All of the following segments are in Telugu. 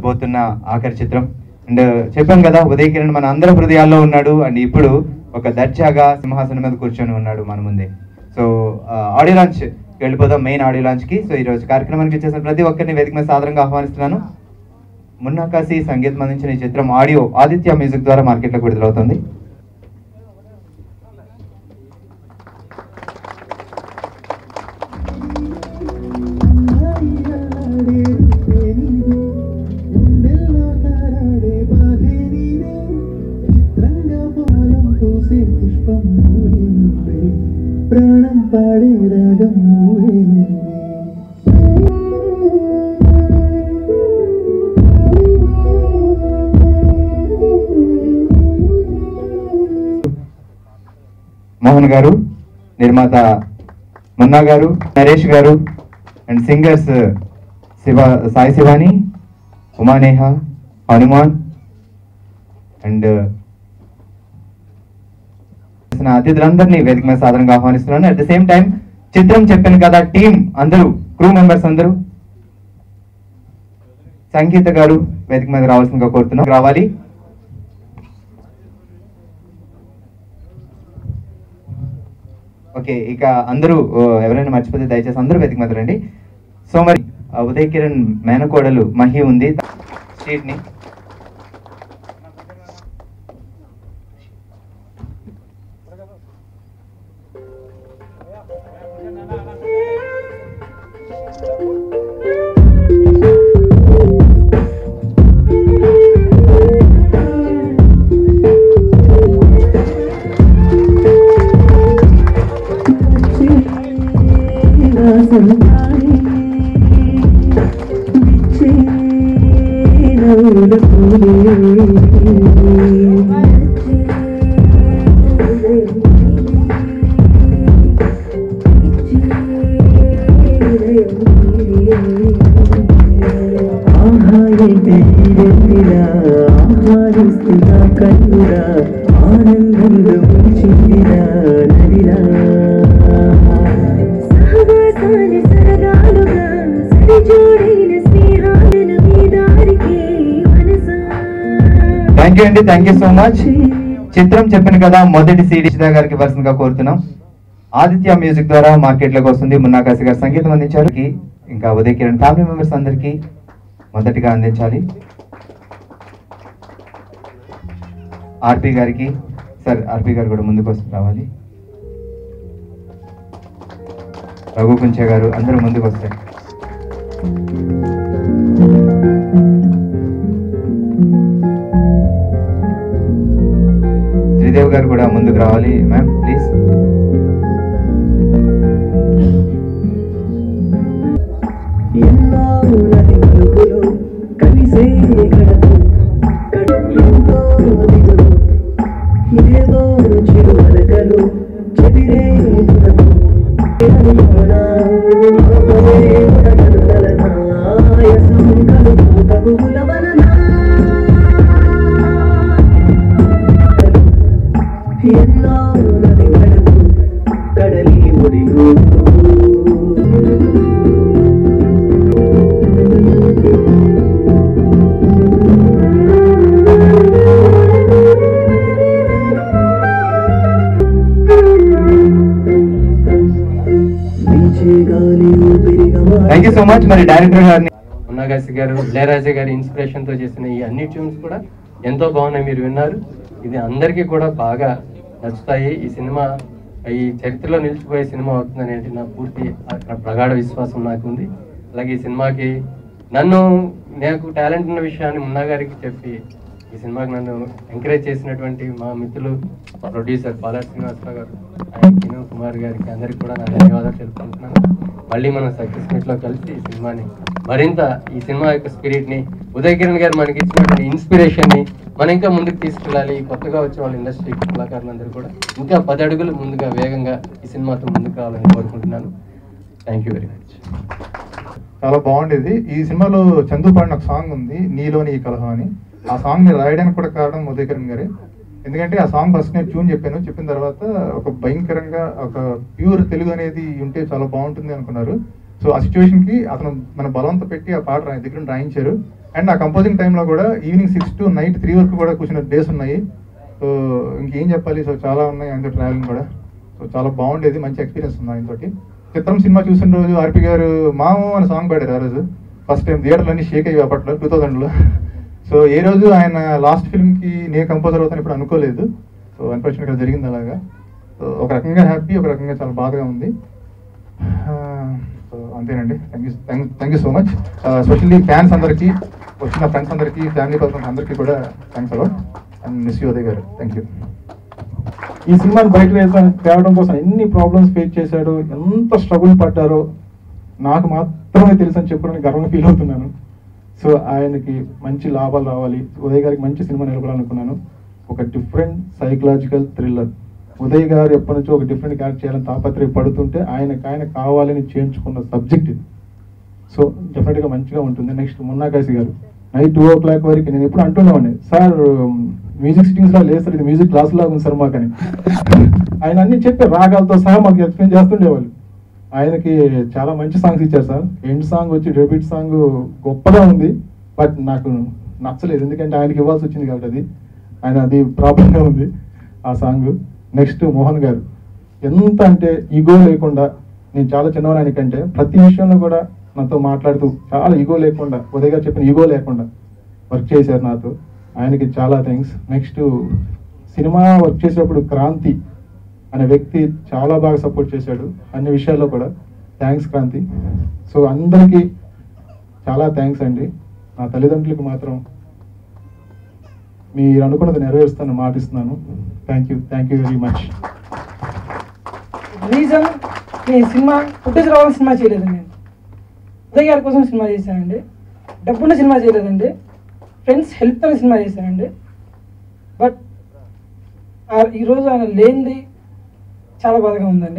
చూడబోతున్న ఆఖరి చిత్రం అండ్ చెప్పాం కదా ఉదయ్ కిరణ్ మన అందరి హృదయాల్లో ఉన్నాడు అండ్ ఇప్పుడు ఒక దర్జాగా సింహాసనం మీద కూర్చొని ఉన్నాడు మన ముందే సో ఆడియో లాంచ్ వెళ్ళిపోదాం మెయిన్ ఆడియో లాంచ్ కి సో ఈ రోజు కార్యక్రమానికి చేసిన ప్రతి ఒక్కరిని వేదిక మీద సాదరంగా ఆహ్వానిస్తున్నాను మున్నాకాసి సంగీతం అందించిన ఈ చిత్రం ఆడియో ఆదిత్య మ్యూజిక్ ద్వారా మార్కెట్లోకి విడుదలవుతుంది ప్రాణం పాడే రాగం నువ్వే మోహన్ గారు నిర్మాత మున్నా గారు నరేష్ గారు అండ్ సింగర్స్ శివ సాయి శివాని ఉమానేహ హనుమాన్ అండ్ అతిథులందరినీ వేదిక మీద సాధారణంగా ఆహ్వానిస్తున్నాను అట్ ద సేమ్ టైం చిత్రం చెప్పాను కదా టీం అందరూ క్రూ మెంబర్స్ అందరూ సంగీత గారు వేదిక మీద రావాల్సిందిగా కోరుతున్నాం రావాలి ఓకే ఇక అందరూ ఓ, ఎవరైనా మర్చిపోతే దయచేసి అందరూ వెతికి మీద రండి సో మరి ఆ, ఉదయ్ కిరణ్ మేనకోడలు మహి ఉంది స్ట్రీట్ ని ఆహ్వానిస్తున్నా కన్నురా ఆనందంలో ముంచిందిరా నదిరా సహవాసాలు సరదాలుగా సరిజోడైన స్నేహాలను మీ దారికి మనసా థ్యాంక్ యూ అండి థ్యాంక్ యూ సో మచ్ చిత్రం చెప్పాను కదా మొదటి సిడి గారికి వరుసగా కోరుతున్నాం ఆదిత్య మ్యూజిక్ ద్వారా మార్కెట్ లోకి వస్తుంది మున్నాకాశి గారు సంగీతం అందించారు ఈ ఇంకా ఉదయ్ కిరణ్ ఫ్యామిలీ మెంబర్స్ అందరికి మొదటిగా అందించాలి ఆర్పి గారికి సార్ ఆర్పి గారు కూడా ముందుకు వస్తు రావాలి రఘు కుంచే గారు అందరూ ముందుకు వస్తారు శ్రీదేవ్ గారు కూడా ముందుకు రావాలి మ్యామ్ ప్లీజ్ ఎన్నో నది మలుపులు కలిసే గడపు ఎంతో దిగులు ఏదో చిరుమలకలు చెదిరే దురపు అనుకోనా ఆపవే కనులనా ఆయాసం కలుపు తగుల వలన ఎన్నో నది గడపు కడలి ఒడిలో వీచే గాలి ఊపిరిగా థ్యాంక్ యూ సో మచ్ మరి డైరెక్టర్ గారిని ఉన్నగాసి గారు ఇళయరాజా గారి ఇన్స్పిరేషన్ తో చేసిన ఈ అన్ని ట్యూన్స్ కూడా ఎంతో బాగున్నాయి మీరు విన్నారు ఇది అందరికీ కూడా బాగా నచ్చుతాయి ఈ సినిమా ఈ చరిత్రలో నిలిచిపోయే సినిమా అవుతుందని ఏంటి నా పూర్తి ఆ ప్రగాఢ విశ్వాసం నాకు ఉంది అలాగే ఈ సినిమాకి నన్ను నాకు టాలెంట్ ఉన్న విషయాన్ని మున్నా గారికి చెప్పి ఈ సినిమాకి నన్ను ఎంకరేజ్ చేసినటువంటి మా మిత్రులు ప్రొడ్యూసర్ పాలార్ శ్రీనివాసరావు గారు ఆయన కిను కుమార్ గారికి అందరికీ కూడా నా ధన్యవాదాలు తెలుపుకుంటున్నాను మళ్ళీ మనం సక్సెస్ మీట్ లో కలిసి ఈ సినిమాని మరింత ఈ సినిమా యొక్క స్పిరిట్ ని ఉదయ్ కిరణ్ గారు మనకి ఇచ్చినటువంటి ఇన్స్పిరేషన్ ని మనం ఇంకా ముందుకు తీసుకెళ్ళాలి ఈ కొత్తగా వచ్చిన వాళ్ళ ఇండస్ట్రీ కళాకారులందరూ కూడా ఇంకా పది అడుగులు ముందుగా వేగంగా ఈ సినిమాతో ముందుకు రావాలని కోరుకుంటున్నాను థ్యాంక్ యూ వెరీ మచ్ చాలా బాగుండేది ఈ సినిమాలో చందు పాడిన ఒక సాంగ్ ఉంది నీలోని ఈ కలహం అని ఆ సాంగ్ ని రాయడానికి కూడా కారణం ఉదయకరణ్ గారే ఎందుకంటే ఆ సాంగ్ ఫస్ట్ నేను ట్యూన్ చెప్పాను చెప్పిన తర్వాత ఒక భయంకరంగా ఒక ప్యూర్ తెలుగు అనేది ఉంటే చాలా బాగుంటుంది అనుకున్నారు సో ఆ సిచ్యువేషన్కి అతను మన బలవంత పెట్టి ఆ పాట రా- దగ్గర నుండి రాయించారు అండ్ ఆ కంపోజింగ్ టైంలో కూడా evening six to night three వరకు కూడా కూర్చున్న డేస్ ఉన్నాయి సో ఇంకేం చెప్పాలి సో చాలా ఉన్నాయి ఆయనతో ట్రావెలింగ్ కూడా సో చాలా బాగుండేది మంచి ఎక్స్పీరియన్స్ ఉంది ఆయనతోటి చిత్రం సినిమా చూసిన రోజు ఆర్పి గారు మాము అనే సాంగ్ పాడారు ఆ రోజు ఫస్ట్ టైం థియేటర్లు అన్ని షేక్ అయ్యి అప్పట్లో టూ థౌజండ్లో సో ఏ రోజు ఆయన లాస్ట్ ఫిల్మ్కి నేను కంపోజర్ అవుతాను ఇప్పుడు అనుకోలేదు సో అన్ఫార్చునేట్గా జరిగింది అలాగా సో ఒక రకంగా హ్యాపీ ఒక రకంగా చాలా బాధగా ఉంది సో అంతేనండి thank you thank you so much specially fans అందరికీ వచ్చిన ఫ్రెండ్స్ అందరికీ ఫ్యామిలీ పర్సన్స్ అందరికీ కూడా thanks a lot and miss you Uday గారు థ్యాంక్ యూ ఈ సినిమాని బయట వేసా- తేవడం కోసం ఎన్ని ప్రాబ్లమ్స్ ఫేస్ చేశాడు ఎంత స్ట్రగుల్ పడ్డారో నాకు మాత్రమే తెలుసు అని చెప్పడానికి గర్వంగా ఫీల్ అవుతున్నాను సో ఆయనకి మంచి లాభాలు రావాలి ఉదయ్ గారికి మంచి సినిమా నిలబడాలనుకున్నాను ఒక డిఫరెంట్ సైకలాజికల్ థ్రిల్లర్ ఉదయ్ గారు ఎప్పటి నుంచో ఒక డిఫరెంట్ క్యారెక్టర్ చేయాలని తాపత్రయ పడుతుంటే ఆయనకు ఆయన కావాలని చేయించుకున్న సబ్జెక్ట్ ఇది సో డెఫినెట్గా మంచిగా ఉంటుంది నెక్స్ట్ మున్నాకాశి గారు నైట్ టూ ఓ క్లాక్ వరకు నేను ఎప్పుడు అంటున్నామండి సార్ మ్యూజిక్ సిట్టింగ్స్ లా లేదు సార్ ఇది మ్యూజిక్ క్లాస్ లాగా ఉంది సార్ మాకని ఆయన అన్ని చెప్పి రాగాలతో సహా మాకు ఎక్స్ప్లెయిన్ చేస్తుండేవాళ్ళు ఆయనకి చాలా మంచి సాంగ్స్ ఇచ్చారు సార్ ఎండ్ సాంగ్ వచ్చి డెబ్యూట్ సాంగ్ గొప్పగా ఉంది బట్ నాకు నచ్చలేదు ఎందుకంటే ఆయనకి ఇవ్వాల్సి వచ్చింది కాబట్టి అది ఆయన అది ప్రాబ్లంగా ఉంది ఆ సాంగ్ నెక్స్ట్ మోహన్ గారు ఎంత అంటే ఈగో లేకుండా నేను చాలా చిన్నవాడు ఆయనకంటే ప్రతి విషయంలో కూడా నాతో మాట్లాడుతూ చాలా ఈగో లేకుండా ఉదయ్ గారు చెప్పిన ఈగో లేకుండా వర్క్ చేశారు నాతో ఆయనకి చాలా థ్యాంక్స్ నెక్స్ట్ సినిమా వర్క్ చేసేటప్పుడు క్రాంతి అనే వ్యక్తి చాలా బాగా సపోర్ట్ చేశాడు అన్ని విషయాల్లో కూడా థ్యాంక్స్ క్రాంతి సో అందరికీ చాలా థ్యాంక్స్ అండి నా తల్లిదండ్రులకు మాత్రం మీరు అనుకున్నది నెరవేరుస్తాను మాటిస్తున్నాను thank you thank you very much reason నేను సినిమా పుట్టేసి రావాలని సినిమా చేయలేదు నేను ఉదయ్ గారి కోసం సినిమా చేశానండి డబ్బున్న సినిమా చేయలేదండి ఫ్రెండ్స్ హెల్ప్ అనే సినిమా చేశానండి బట్ ఆ- ఈరోజు ఆయన లేనిది చాలా బాధగా ఉందండి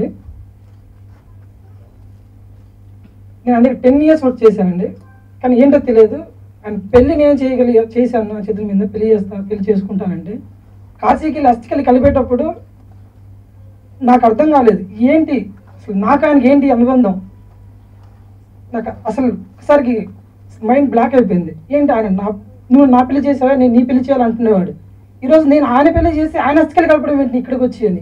నేను అందుకే టెన్ ఇయర్స్ వర్క్ చేశానండి కానీ ఏంటో తెలియదు అండ్ పెళ్లి నేను చేయగలి చేశాను నా చేతుల మీద పెళ్లి చేస్తాను పెళ్లి చేసుకుంటానండి కాశీకి వెళ్ళి అస్థికెళ్ళి కలిపేటప్పుడు నాకు అర్థం కాలేదు ఏంటి అసలు నాకు ఆయనకి ఏంటి అనుబంధం నాకు అసలు ఒకసారికి మైండ్ బ్లాక్ అయిపోయింది ఏంటి ఆయన నా నువ్వు నా పెళ్లి చేసావా నేను నీ పెళ్లి చేయాలి అంటునేవాడు ఈరోజు నేను ఆయన పెళ్లి చేసి ఆయన అస్థికలు కలపడం ఏంటి ఇక్కడికి వచ్చి అని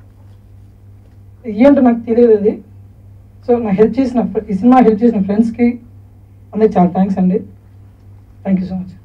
ఏంటో నాకు తెలియదు అది సో నా హెల్ప్ చేసిన ఈ సినిమా హెల్ప్ చేసిన ఫ్రెండ్స్కి అందరికి చాలా థ్యాంక్స్ అండి థ్యాంక్ యూ సో మచ్